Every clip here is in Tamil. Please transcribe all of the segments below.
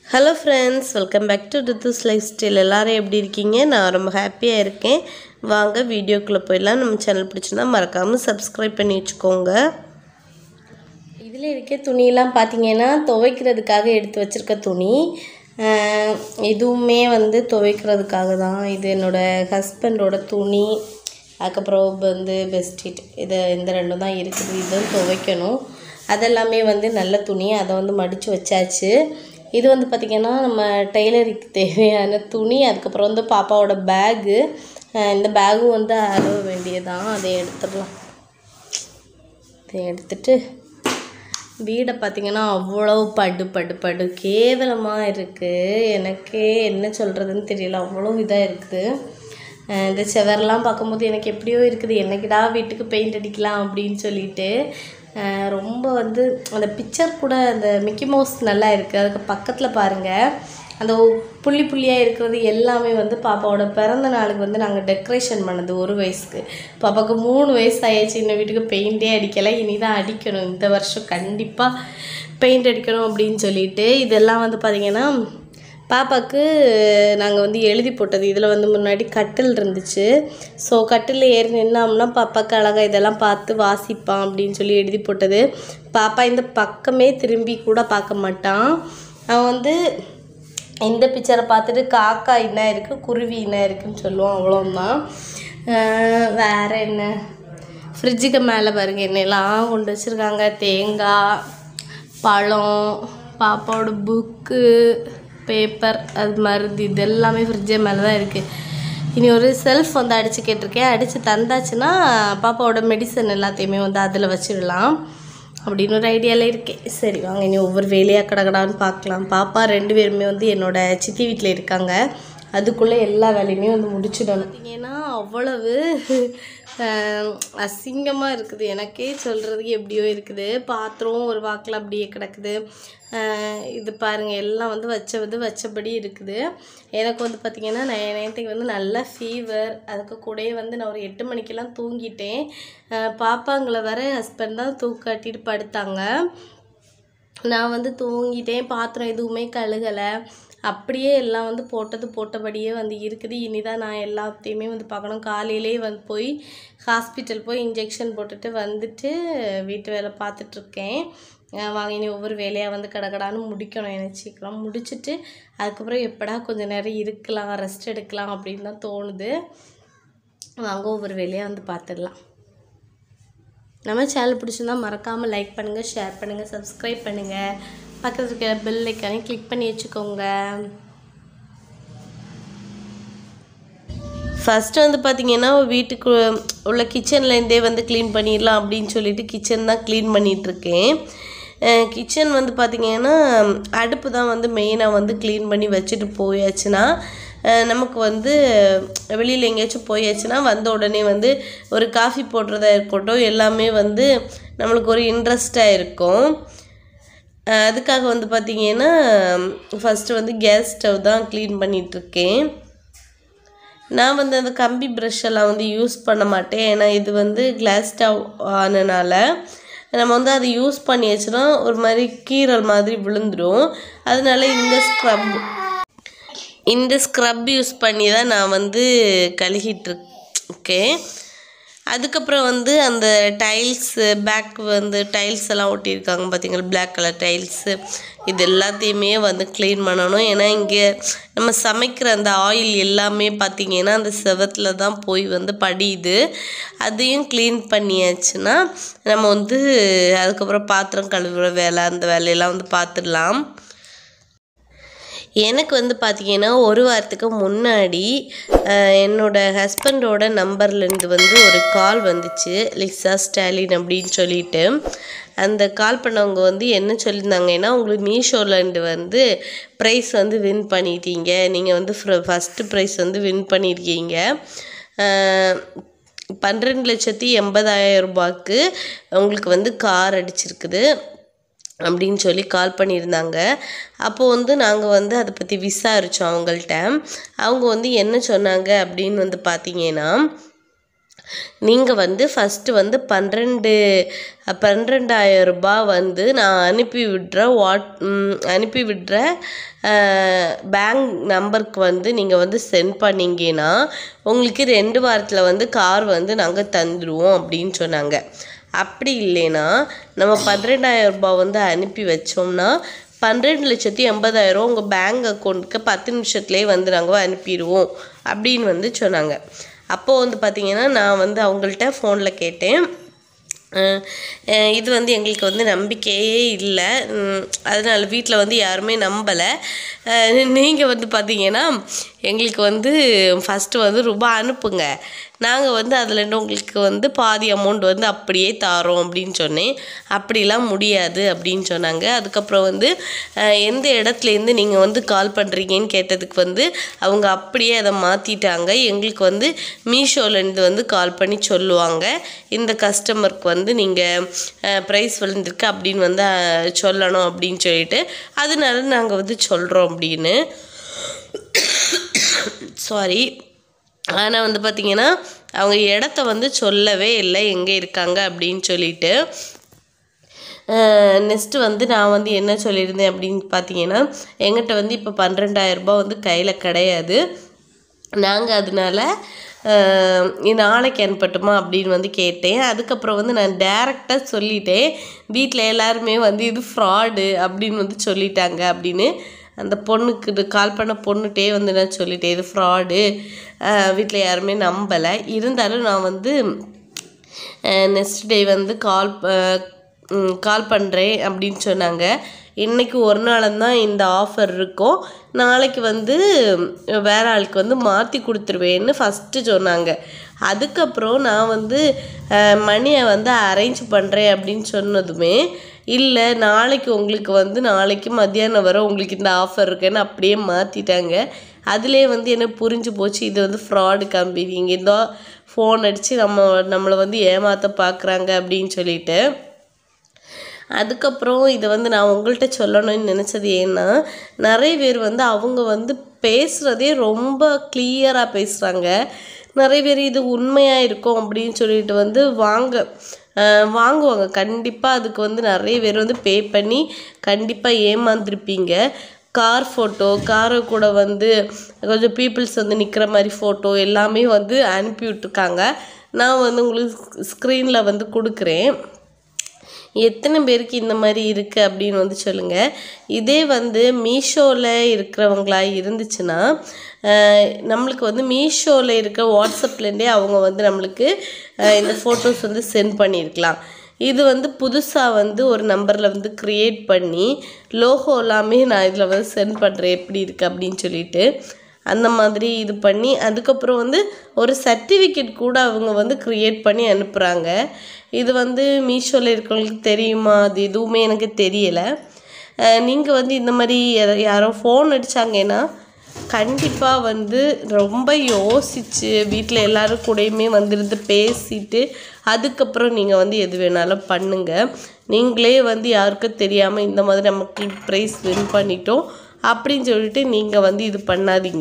hello friends welcome back to Rithu's life style எல்லாரும் எப்படி இருக்கீங்க நான் ரொம்ப ஹாப்பியாக இருக்கேன் வாங்க வீடியோக்குள்ளே போயிடலாம் நம்ம சேனல் பிடிச்சிருந்தா மறக்காமல் சப்ஸ்கிரைப் பண்ணி வச்சுக்கோங்க இதில் இருக்க துணியெல்லாம் பார்த்தீங்கன்னா துவைக்கிறதுக்காக எடுத்து வச்சுருக்க துணி ஆஹ் இதுவுமே வந்து துவைக்கிறதுக்காக தான் இது என்னோடய ஹஸ்பண்டோட துணி அதுக்கப்புறம் வந்து பெஸ்டிட் இது இந்த ரெண்டும் தான் இருக்குது இதுவும் துவைக்கணும் அதெல்லாமே வந்து நல்ல துணி அதை வந்து மடித்து வச்சாச்சு இது வந்து பார்த்திங்கன்னா நம்ம டெய்லருக்கு தேவையான துணி அதுக்கப்புறம் வந்து பாப்பாவோட பேகு இந்த பேகும் வந்து அறவ வேண்டியதான் அதை எடுத்துடலாம் இதை எடுத்துட்டு வீடை பார்த்திங்கன்னா அவ்வளோ படு படு படு கேவலமாக இருக்குது எனக்கே என்ன சொல்கிறதுன்னு தெரியல அவ்வளோ இதாக இருக்குது அஹ் இந்த செவரெல்லாம் பார்க்கும்போது எனக்கு எப்படியோ இருக்குது என்னைக்கிடா வீட்டுக்கு பெயிண்ட் அடிக்கலாம் அப்படின்னு சொல்லிட்டு அஹ் ரொம்ப வந்து அந்த பிக்சர் கூட அந்த மிக்கி மவுஸ் நல்லா இருக்குது அதுக்கு பக்கத்தில் பாருங்கள் அந்த புள்ளி புள்ளியாக இருக்கிறது எல்லாமே வந்து பாப்பாவோட பிறந்த நாளுக்கு வந்து நாங்கள் டெக்கரேஷன் பண்ணது ஒரு வயசுக்கு பாப்பாவுக்கு மூணு வயசு ஆயிடுச்சு இந்த வீட்டுக்கு பெயிண்டே அடிக்கலை இனி தான் அடிக்கணும் இந்த வருஷம் கண்டிப்பாக பெயிண்ட் அடிக்கணும் அப்படின்னு சொல்லிட்டு இதெல்லாம் வந்து பார்த்திங்கன்னா பாப்பாவுக்கு நாங்கள் வந்து எழுதி போட்டது இதில் வந்து முன்னாடி கட்டில் இருந்துச்சு ஸோ கட்டில் ஏறி நின்னோம்னா பாப்பாவுக்கு அழகாக இதெல்லாம் பார்த்து வாசிப்பான் அப்படின்னு சொல்லி எழுதி போட்டது பாப்பா இந்த பக்கமே திரும்பி கூட பார்க்க மாட்டான் அவன் வந்து இந்த பிக்சரை பார்த்துட்டு காக்கா என்ன இருக்குது குருவி என்ன இருக்குன்னு சொல்லுவான் அவ்வளோதான் வேறு என்ன ஃப்ரிட்ஜுக்கு மேலே பாருங்க என்னெல்லாம் கொண்டு வச்சுருக்காங்க தேங்காய் பழம் பாப்பாவோட புக்கு பேப்பர் அது மருந்து இது எல்லாமே ஃப்ரிட்ஜு மேலே தான் இருக்குது இனி ஒரு செல்ஃப் வந்து அடித்து கேட்டிருக்கேன் அடித்து தந்தாச்சுன்னா பாப்பாவோட மெடிசன் எல்லாத்தையுமே வந்து அதில் வச்சிடலாம் அப்படின்னு ஒரு ஐடியாவில் இருக்கேன் சரி வாங்க இனி ஒவ்வொரு வேலையாக கடகடான்னு பார்க்கலாம் பாப்பா ரெண்டு பேருமே வந்து என்னோட சித்தி வீட்டில் இருக்காங்க அதுக்குள்ளே எல்லா வேலையுமே வந்து முடிச்சிடணும் பார்த்தீங்கன்னா அவ்வளவு அசிங்கமாக இருக்குது எனக்கே சொல்கிறதுக்கு எப்படியோ இருக்குது பாத்திரம் ஒரு வாக்கில் அப்படியே கிடக்குது அஹ் இது பாருங்கள் எல்லாம் வந்து வச்சது வச்சபடி இருக்குது எனக்கு வந்து பார்த்திங்கன்னா நான் நேற்றுக்கு வந்து நல்ல ஃபீவர் அதுக்கு கூடயே வந்து நான் ஒரு எட்டு மணிக்கெல்லாம் தூங்கிட்டேன் அஹ் பாப்பாங்களை வர ஹஸ்பண்ட் தான் தூக்காட்டிட்டு படுத்தாங்க நான் வந்து தூங்கிட்டேன் பாத்திரம் எதுவுமே கழுகலை அப்படியே எல்லாம் வந்து போட்டது போட்டபடியே வந்து இருக்குது இனிதான் நான் எல்லாத்தையுமே வந்து பார்க்கணும் காலையிலே வந்து போய் ஹாஸ்பிட்டல் போய் இன்ஜெக்ஷன் போட்டுட்டு வந்துட்டு வீட்டு வேலை பார்த்துட்ருக்கேன் வாங்க இனி ஒவ்வொரு வேலையாக வந்து கடகடான்னு முடிக்கணும் எனக்கு சீக்கிரம் முடிச்சுட்டு அதுக்கப்புறம் எப்படா கொஞ்சம் நேரம் இருக்கலாம் ரெஸ்ட் எடுக்கலாம் அப்படின்னு தான் தோணுது வாங்க ஒவ்வொரு வேலையாக வந்து பார்த்துடலாம் நம்ம சேனல் பிடிச்சிருந்தா மறக்காமல் லைக் பண்ணுங்கள் ஷேர் பண்ணுங்கள் சப்ஸ்கிரைப் பண்ணுங்கள் பக்கத்தில் இருக்கிற பெல் ஐக்கானே கிளிக் பண்ணி வச்சுக்கோங்க ஃபஸ்ட்டு வந்து பார்த்திங்கன்னா வீட்டுக்கு உள்ள கிச்சன்லேருந்தே வந்து க்ளீன் பண்ணிடலாம் அப்படின்னு சொல்லிட்டு கிச்சன் தான் க்ளீன் பண்ணிகிட்ருக்கேன் கிச்சன் வந்து பார்த்திங்கன்னா அடுப்பு தான் வந்து மெயினாக வந்து க்ளீன் பண்ணி வச்சுட்டு போயாச்சுன்னா அஹ் நமக்கு வந்து வெளியில் எங்கேயாச்சும் போயாச்சுன்னா வந்த உடனே வந்து ஒரு காஃபி போடுறதா இருக்கட்டும் எல்லாமே வந்து நம்மளுக்கு ஒரு இன்ட்ரெஸ்டாக இருக்கும் அஹ் அதுக்காக வந்து பார்த்திங்கன்னா ஃபஸ்ட்டு வந்து கேஸ் ஸ்டவ் தான் க்ளீன் பண்ணிகிட்ருக்கேன் நான் வந்து அந்த கம்பி ப்ரஷ் எல்லாம் வந்து யூஸ் பண்ண மாட்டேன் ஏன்னா இது வந்து கிளாஸ் ஸ்டவ் ஆனனால நம்ம வந்து அதை யூஸ் பண்ணியாச்சுன்னா ஒரு மாதிரி கீரல் மாதிரி விழுந்துடும் அதனால இந்த ஸ்க்ரப் இந்த ஸ்க்ரப் யூஸ் பண்ணி தான் நான் வந்து கழுகிட்டு இருக்கேன் அதுக்கப்புறம் வந்து அந்த டைல்ஸு பேக் வந்து டைல்ஸ் எல்லாம் ஒட்டியிருக்காங்க பார்த்தீங்களா பிளாக் கலர் டைல்ஸு இது எல்லாத்தையுமே வந்து க்ளீன் பண்ணணும் ஏன்னா இங்கே நம்ம சமைக்கிற அந்த ஆயில் எல்லாமே பார்த்திங்கன்னா அந்த செவத்தில் தான் போய் வந்து படியுது அதையும் க்ளீன் பண்ணியாச்சுன்னா நம்ம வந்து அதுக்கப்புறம் பாத்திரம் கழுவுற வேலை அந்த வேலையெல்லாம் வந்து பார்த்துடலாம் எனக்கு வந்து பார்த்திங்கன்னா ஒரு வாரத்துக்கு முன்னாடி அஹ், என்னோட ஹஸ்பண்டோட நம்பர்லேருந்து வந்து ஒரு கால் வந்துச்சு லிசா ஸ்டாலின் அப்படின்னு சொல்லிட்டு அந்த கால் பண்ணவங்க வந்து என்ன சொல்லியிருந்தாங்கன்னா உங்களுக்கு மீஷோலேருந்து வந்து ப்ரைஸ் வந்து வின் பண்ணிட்டீங்க நீங்கள் வந்து ஃபஸ்ட்டு ப்ரைஸ் வந்து வின் பண்ணியிருக்கீங்க அஹ், பன்னிரெண்டு லட்சத்தி எண்பதாயிரம் ரூபாய்க்கு உங்களுக்கு வந்து கார் அடிச்சிருக்குது அப்படின்னு சொல்லி கால் பண்ணியிருந்தாங்க அப்போது வந்து நாங்கள் வந்து அதை பற்றி விசாரித்தோம் அவங்கள்ட்ட அவங்க வந்து என்ன சொன்னாங்க அப்படின்னு வந்து பார்த்தீங்கன்னா நீங்கள் வந்து ஃபஸ்ட்டு வந்து பன்னிரெண்டு பன்னிரெண்டாயிரம் ரூபாய் வந்து நான் அனுப்பி விடுற வாட் ம், அனுப்பி விடுற பேங்க் நம்பருக்கு வந்து நீங்கள் வந்து சென்ட் பண்ணீங்கன்னா உங்களுக்கு ரெண்டு வாரத்தில் வந்து கார் வந்து நாங்கள் தந்துடுவோம் அப்படின்னு சொன்னாங்க அப்படி இல்லைன்னா நம்ம பன்னிரெண்டாயிரம் ரூபாய் வந்து அனுப்பி வச்சோம்னா பன்னிரெண்டு லட்சத்தி எண்பதாயிரம் உங்கள் பேங்க் அக்கௌண்ட்டுக்கு பத்து நிமிஷத்துலேயே வந்து நாங்கள் அனுப்பிடுவோம் அப்படின்னு வந்து சொன்னாங்க அப்போது வந்து பார்த்தீங்கன்னா நான் வந்து அவங்கள்ட்ட ஃபோனில் கேட்டேன் அஹ் அஹ் இது வந்து எங்களுக்கு வந்து நம்பிக்கையே இல்லை உம், அதனால வீட்டில் வந்து யாருமே நம்பலை நீங்கள் வந்து பார்த்தீங்கன்னா எங்களுக்கு வந்து ஃபஸ்ட்டு வந்து ரூபாய் அனுப்புங்க நாங்கள் வந்து அதுலேருந்து உங்களுக்கு வந்து பாதி அமௌண்ட் வந்து அப்படியே தாரோம் அப்படின்னு சொன்னேன் அப்படிலாம் முடியாது அப்படின்னு சொன்னாங்க அதுக்கப்புறம் வந்து அஹ், எந்த இடத்துலேருந்து நீங்கள் வந்து கால் பண்ணுறீங்கன்னு கேட்டதுக்கு வந்து அவங்க அப்படியே அதை மாற்றிட்டாங்க எங்களுக்கு வந்து மீஷோலேருந்து வந்து கால் பண்ணி சொல்லுவாங்க இந்த கஸ்டமருக்கு வந்து நீங்கள் ப்ரைஸ் விழுந்திருக்கு அப்படின்னு வந்து அஹ், சொல்லணும் அப்படின்னு சொல்லிட்டு அதனால நாங்கள் வந்து சொல்கிறோம் அப்படின்னு சாரி ஆனால் வந்து பார்த்தீங்கன்னா அவங்க இடத்த வந்து சொல்லவே இல்லை எங்கே இருக்காங்க அப்படின்னு சொல்லிட்டு நெக்ஸ்ட்டு வந்து நான் வந்து என்ன சொல்லியிருந்தேன் அப்படின்னு பார்த்தீங்கன்னா எங்கிட்ட வந்து இப்போ பன்னிரெண்டாயிரம் ரூபாய் வந்து கையில் கிடையாது நாங்கள் அதனால அஹ், நாளைக்கு அனுப்பட்டுமா அப்படின்னு வந்து கேட்டேன் அதுக்கப்புறம் வந்து நான் டேரெக்டாக சொல்லிட்டேன் வீட்டில் எல்லாருமே வந்து இது ஃப்ராடு அப்படின்னு வந்து சொல்லிட்டாங்க அப்படின்னு அந்த பொண்ணுக்கு கால் பண்ண பொண்ணுகிட்டே வந்து நான் சொல்லிட்டேன் இது ஃப்ராடு வீட்டில் யாருமே நம்பலை இருந்தாலும் நான் வந்து நெக்ஸ்ட் டே வந்து கால் கால் பண்ணுறேன் அப்படின்னு சொன்னாங்க இன்றைக்கி ஒரு நாளந்தான் இந்த ஆஃபர் இருக்கும் நாளைக்கு வந்து வேற ஆளுக்கு வந்து மாற்றி கொடுத்துருவேன்னு ஃபஸ்ட்டு சொன்னாங்க அதுக்கப்புறம் நான் வந்து மணியை வந்து அரேஞ்ச் பண்ணுறேன் அப்படின்னு சொன்னதுமே இல்லை நாளைக்கு உங்களுக்கு வந்து நாளைக்கு மத்தியானம் வர உங்களுக்கு இந்த ஆஃபர் இருக்குன்னு அப்படியே மாற்றிட்டாங்க அதிலே வந்து என்ன புரிஞ்சு போச்சு இது வந்து ஃப்ராடு கம்பெனி இங்கே இதோ ஃபோன் அடித்து நம்ம நம்மளை வந்து ஏமாற்ற பார்க்குறாங்க அப்படின்னு சொல்லிட்டு அதுக்கப்புறம் இதை வந்து நான் உங்கள்கிட்ட சொல்லணும்னு நினச்சது ஏன்னா நிறைய பேர் வந்து அவங்க வந்து பேசுகிறதே ரொம்ப கிளியராக பேசுகிறாங்க நிறைய பேர் இது உண்மையாக இருக்கும் அப்படின்னு சொல்லிட்டு வந்து வாங்க அஹ் வாங்குவாங்க கண்டிப்பாக அதுக்கு வந்து நிறைய பேர் வந்து பே பண்ணி கண்டிப்பாக ஏமாந்துருப்பீங்க கார் ஃபோட்டோ காரை கூட வந்து கொஞ்சம் பீப்புள்ஸ் வந்து நிற்கிற மாதிரி ஃபோட்டோ எல்லாமே வந்து அனுப்பி விட்ருக்காங்க நான் வந்து உங்களுக்கு ஸ்க்ரீனில் வந்து கொடுக்குறேன் எத்தனை பேருக்கு இந்த மாதிரி இருக்குது அப்படின்னு வந்து சொல்லுங்கள் இதே வந்து மீஷோவில் இருக்கிறவங்களா இருந்துச்சுன்னா அஹ், நம்மளுக்கு வந்து மீஷோவில் இருக்க வாட்ஸ்அப்லேருந்தே அவங்க வந்து நம்மளுக்கு அஹ், இந்த ஃபோட்டோஸ் வந்து சென்ட் பண்ணியிருக்கலாம் இது வந்து புதுசாக வந்து ஒரு நம்பரில் வந்து க்ரியேட் பண்ணி லோகோ எல்லாமே நான் இதில் வந்து சென்ட் பண்ணுறேன் எப்படி இருக்குது அப்படின்னு சொல்லிட்டு அந்த மாதிரி இது பண்ணி அதுக்கப்புறம் வந்து ஒரு சர்டிஃபிகேட் கூட அவங்க வந்து க்ரியேட் பண்ணி அனுப்புகிறாங்க இது வந்து மீஷோவில் இருக்கிறவங்களுக்கு தெரியுமா அது எதுவுமே எனக்கு தெரியலை நீங்கள் வந்து இந்த மாதிரி யாரோ- யாரோ ஃபோன் அடித்தாங்கன்னா கண்டிப்பாக வந்து ரொம்ப யோசித்து வீட்டில் எல்லாரும் கூடயுமே வந்துருந்து பேசிட்டு அதுக்கப்புறம் நீங்கள் வந்து எது வேணாலும் பண்ணுங்கள் நீங்களே வந்து யாருக்கும் தெரியாமல் இந்த மாதிரி நமக்கு ப்ரைஸ் வின் பண்ணிட்டோம் அப்படின்னு சொல்லிட்டு நீங்கள் வந்து இது பண்ணாதீங்க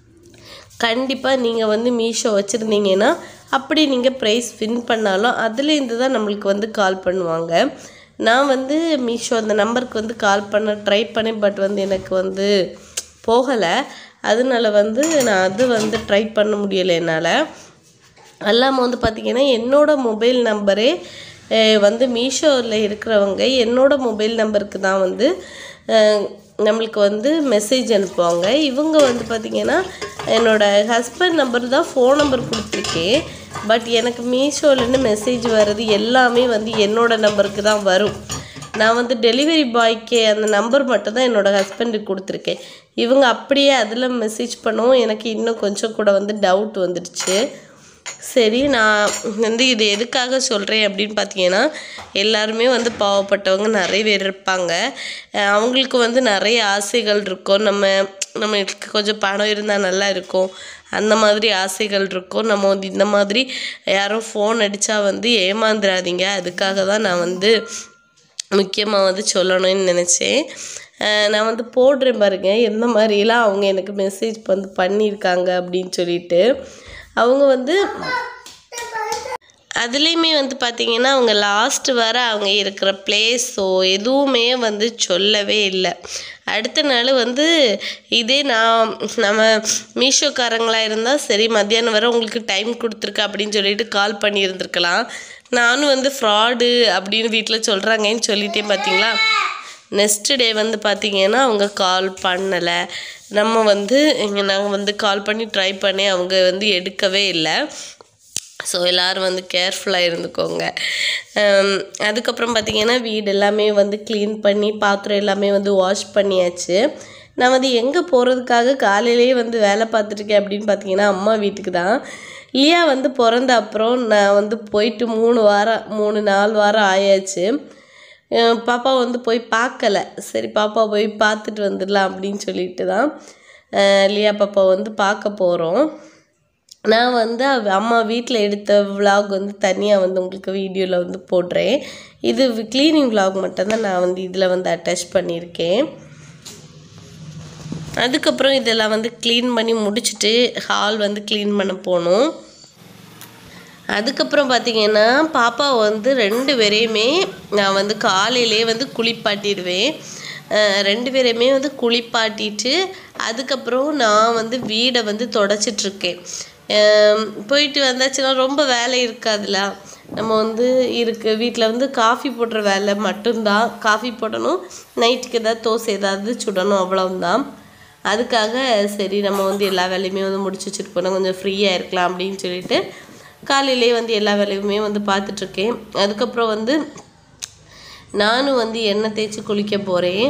கண்டிப்பாக நீங்கள் வந்து மீஷோ வச்சுருந்தீங்கன்னா அப்படி நீங்கள் ப்ரைஸ் வின் பண்ணாலும் அதுலேருந்து தான் நம்மளுக்கு வந்து கால் பண்ணுவாங்க நான் வந்து மீஷோ அந்த நம்பருக்கு வந்து கால் பண்ண ட்ரை பண்ணேன் பட் வந்து எனக்கு வந்து போகலை அதனால வந்து நான் அது வந்து ட்ரை பண்ண முடியலை என்னால் அல்லாமல் வந்து பார்த்திங்கன்னா என்னோட மொபைல் நம்பரே அஹ், வந்து மீஷோவில் இருக்கிறவங்க என்னோட மொபைல் நம்பருக்கு தான் வந்து அஹ், நம்மளுக்கு வந்து மெசேஜ் அனுப்புவாங்க இவங்க வந்து பார்த்திங்கன்னா என்னோட ஹஸ்பண்ட் நம்பர் தான் ஃபோன் நம்பர் கொடுத்துருக்கேன் பட் எனக்கு மீஷோலேருந்து மெசேஜ் வர்றது எல்லாமே வந்து என்னோட நம்பருக்கு தான் வரும் நான் வந்து டெலிவரி பாய்க்கு அந்த நம்பர் மட்டும் தான் என்னோட ஹஸ்பண்டுக்கு கொடுத்துருக்கேன் இவங்க அப்படியே அதில் மெசேஜ் பண்ணவும் எனக்கு இன்னும் கொஞ்சம் கூட வந்து டவுட் வந்துடுச்சு சரி நான் வந்து இது எதுக்காக சொல்கிறேன் அப்படின்னு பார்த்தீங்கன்னா எல்லாருமே வந்து பாவப்பட்டவங்க நிறைய பேர் இருப்பாங்க அஹ் அவங்களுக்கு வந்து நிறைய ஆசைகள் இருக்கும் நம்ம நம்மளுக்கு கொஞ்சம் பணம் இருந்தால் நல்லா இருக்கும் அந்த மாதிரி ஆசைகள் இருக்கும் நம்ம வந்து இந்த மாதிரி யாரும் ஃபோன் அடித்தா வந்து ஏமாந்துடாதீங்க அதுக்காக தான் நான் வந்து முக்கியமாக வந்து சொல்லணும்னு நினச்சேன் அஹ் நான் வந்து போடுறேன் பாருங்க எந்த மாதிரிலாம் அவங்க எனக்கு மெசேஜ் வந்து பண்ணியிருக்காங்க அப்படின்னு சொல்லிட்டு அவங்க வந்து அதுலேயுமே வந்து பார்த்திங்கன்னா அவங்க லாஸ்ட் வர அவங்க இருக்கிற பிளேஸோ எதுவுமே வந்து சொல்லவே இல்லை அடுத்த நாள் வந்து இதே நான் நம்ம மீஷோக்காரங்களாக இருந்தால் சரி மத்தியானம் வரை உங்களுக்கு டைம் கொடுத்துருக்கு அப்படின்னு சொல்லிட்டு கால் பண்ணியிருந்துருக்கலாம் நானும் வந்து ஃப்ராடு அப்படின்னு வீட்டில் சொல்கிறாங்கன்னு சொல்லிட்டேன் பார்த்தீங்களா நெக்ஸ்ட் டே வந்து பார்த்திங்கன்னா அவங்க கால் பண்ணலை நம்ம வந்து இங்கே நாங்கள் வந்து கால் பண்ணி ட்ரை பண்ணி அவங்க வந்து எடுக்கவே இல்லை ஸோ எல்லோரும் வந்து கேர்ஃபுல்லாக இருந்துக்கோங்க ஹம், அதுக்கப்புறம் பார்த்திங்கன்னா வீடு எல்லாமே வந்து க்ளீன் பண்ணி பாத்திரம் எல்லாமே வந்து வாஷ் பண்ணியாச்சு நான் வந்து எங்கே போகிறதுக்காக காலையிலேயே வந்து வேலை பார்த்துட்ருக்கேன் அப்படின்னு பார்த்தீங்கன்னா அம்மா வீட்டுக்கு தான் லியா வந்து பிறந்த அப்புறம் நான் வந்து போயிட்டு மூணு வாரம் மூணு நாலு வாரம் ஆயாச்சு அஹ் பாப்பா வந்து போய் பார்க்கல சரி பாப்பா போய் பார்த்துட்டு வந்துடலாம் அப்படின்னு சொல்லிட்டு தான் அஹ் லியா பாப்பா வந்து பார்க்க போகிறோம் நான் வந்து அவ- அம்மா வீட்டில் எடுத்த vlog வந்து தனியாக வந்து உங்களுக்கு வீடியோவில் வந்து போடுறேன் இது க்ளீனிங் vlog மட்டும்தான் நான் வந்து இதில் வந்து அட்டாச் பண்ணியிருக்கேன் அதுக்கப்புறம் இதெல்லாம் வந்து க்ளீன் பண்ணி முடிச்சுட்டு ஹால் வந்து க்ளீன் பண்ண போகணும் அதுக்கப்புறம் பார்த்தீங்கன்னா பாப்பா வந்து ரெண்டு பேரையுமே நான் வந்து காலையிலே வந்து குளிப்பாட்டிடுவேன் அஹ் ரெண்டு பேரையுமே வந்து குளிப்பாட்டிட்டு அதுக்கப்புறம் நான் வந்து வீடை வந்து தொடச்சிட்ருக்கேன் போயிட்டு வந்தாச்சுன்னா ரொம்ப வேலை இருக்காதுல்ல நம்ம வந்து இருக்கு வீட்டில் வந்து காஃபி போடுற வேலை மட்டும்தான் காஃபி போடணும் நைட்டுக்கு ஏதாவது தோசை ஏதாவது சுடணும் அவ்வளவுதான் அதுக்காக சரி நம்ம வந்து எல்லா வேலையுமே வந்து முடிச்சு வச்சுட்டு போனால் கொஞ்சம் ஃப்ரீயாக இருக்கலாம் அப்படின்னு சொல்லிட்டு காலையிலே வந்து எல்லா வேலையுமே வந்து பார்த்துட்ருக்கேன் அதுக்கப்புறம் வந்து நானும் வந்து எண்ணெய் தேய்ச்சி குளிக்க போகிறேன்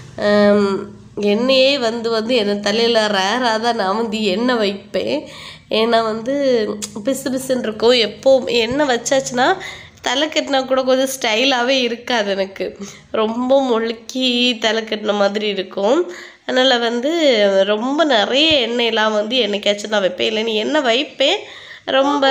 எண்ணெயே வந்து வந்து என் தலையில் ரேராக தான் நான் வந்து எண்ணெய் வைப்பேன் ஏன்னா வந்து பிசு பிசுன்னு இருக்கும் எப்போ எண்ணெய் வச்சாச்சுன்னா தலை கட்டினா கூட கொஞ்சம் ஸ்டைலாகவே இருக்காது எனக்கு ரொம்ப முழுக்கி தலை கட்டின மாதிரி இருக்கும் அதனால் வந்து ரொம்ப நிறைய எண்ணெயெல்லாம் வந்து என்னைக்காச்சும் நான் வைப்பேன் இல்லைன்னு எண்ணெய் வைப்பேன் ரொம்ப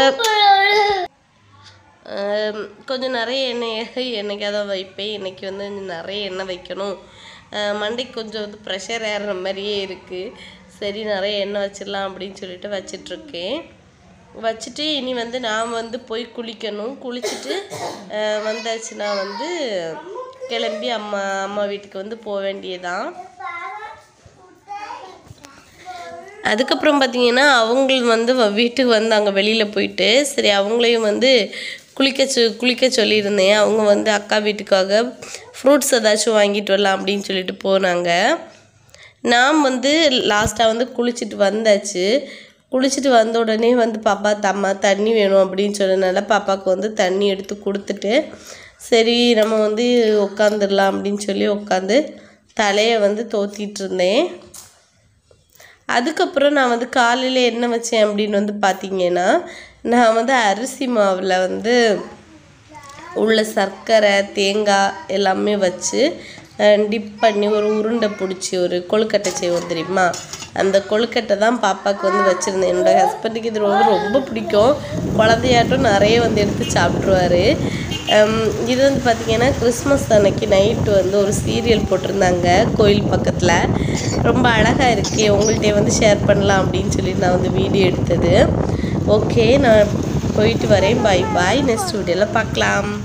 ஆம், கொஞ்சம் நிறைய எண்ணெய் என்னைக்காவது வைப்பேன் இன்னைக்கு வந்து கொஞ்சம் நிறைய எண்ணெய் வைக்கணும் ஆ, மண்டைக்கு கொஞ்சம் வந்து ப்ரெஷர் ஏறுற மாதிரியே இருக்குது சரி நிறைய எண்ணெய் வச்சிடலாம் அப்படின்னு சொல்லிட்டு வச்சிட்ருக்கேன் வச்சுட்டு இனி வந்து நான் வந்து போய் குளிக்கணும் குளிச்சுட்டு ஆ, வந்தாச்சுன்னா வந்து கிளம்பி அம்மா அம்மா வீட்டுக்கு வந்து போக வேண்டியதான் அதுக்கப்புறம் பார்த்தீங்கன்னா அவங்க வந்து வ- வீட்டுக்கு வந்து அங்கே வெளியில் போயிட்டு சரி அவங்களையும் வந்து குளிக்க சொ குளிக்க சொல்லியிருந்தேன் அவங்க வந்து அக்கா வீட்டுக்காக ஃப்ரூட்ஸ் ஏதாச்சும் வாங்கிட்டு வரலாம் அப்படின்னு சொல்லிட்டு போனாங்க நான் வந்து லாஸ்ட்டாக வந்து குளிச்சுட்டு வந்தாச்சு குளிச்சுட்டு வந்த உடனே வந்து பாப்பா தம்மா தண்ணி வேணும் அப்படின்னு சொன்னனால பாப்பாவுக்கு வந்து தண்ணி எடுத்து கொடுத்துட்டு சரி நம்ம வந்து உட்காந்துடலாம் அப்படின்னு சொல்லி உட்காந்து தலையை வந்து தோத்திட்டு இருந்தேன் அதுக்கப்புறம் நான் வந்து காலையில் என்ன வச்சேன் அப்படின்னு வந்து பார்த்தீங்கன்னா நான் வந்து அரிசி மாவில் வந்து உள்ள சர்க்கரை தேங்காய் எல்லாமே வச்சு டிப் பண்ணி ஒரு உருண்டை பிடிச்சி ஒரு கொழுக்கட்டை செய்வோம் தெரியுமா அந்த கொழுக்கட்டை தான் பாப்பாவுக்கு வந்து வச்சுருந்தேன் என்னோடய ஹஸ்பண்டுக்கு இது வந்து ரொம்ப பிடிக்கும் குழந்தையாட்டம் நிறைய வந்து எடுத்து சாப்பிட்ருவாரு இது வந்து பார்த்திங்கன்னா கிறிஸ்மஸ் அன்னைக்கு நைட்டு வந்து ஒரு சீரியல் போட்டிருந்தாங்க கோயில் பக்கத்தில் ரொம்ப அழகாக இருக்கே உங்கள்கிட்ட வந்து ஷேர் பண்ணலாம் அப்படின்னு சொல்லி நான் வந்து வீடியோ எடுத்தது ஓகே நான் போயிட்டு வரேன் பாய் பாய் நெக்ஸ்ட் வீடியோவில் பார்க்கலாம்